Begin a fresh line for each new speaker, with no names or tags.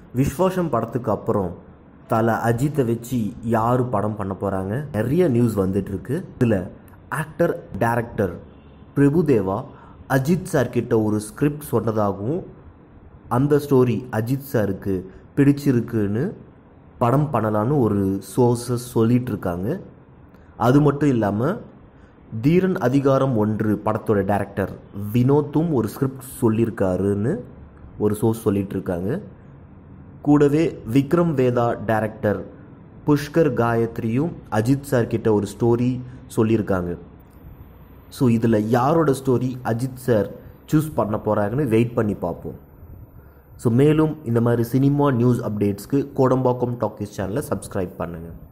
விஸ்வாசம் படத்துக்கு அப்புறம் தலை அஜித்தை வச்சு யார் படம் பண்ண போகிறாங்க நிறைய நியூஸ் வந்துட்டு இருக்கு இதில் actor director Prabhu Deva Ajith sir கிட்ட ஒரு ஸ்கிரிப்ட் சொன்னதாகவும் அந்த ஸ்டோரி அஜித் சாருக்கு பிடிச்சிருக்குன்னு படம் பண்ணலான்னு ஒரு சோர்சஸ் சொல்லிட்டு இருக்காங்க அது மட்டும் இல்லாமல் தீரன் அதிகாரம் ஒன்று படத்தோட டைரக்டர் வினோத்தும் ஒரு ஸ்கிரிப்ட் சொல்லியிருக்காருன்னு ஒரு சோர்ஸ் சொல்லிட்டு இருக்காங்க கூடவே விக்ரம் வேதா டைரக்டர் புஷ்கர் காயத்ரியும் அஜித் சார் கிட்ட ஒரு ஸ்டோரி சொல்லியிருக்காங்க ஸோ இதில் யாரோட ஸ்டோரி அஜித் சார் சூஸ் பண்ண போகிறாங்கன்னு வெயிட் பண்ணி பார்ப்போம் ஸோ மேலும் இந்த மாதிரி சினிமா நியூஸ் அப்டேட்ஸ்க்கு கோடம்பாக்கம் டாக்கிஸ் சேனலை சப்ஸ்கிரைப் பண்ணுங்கள்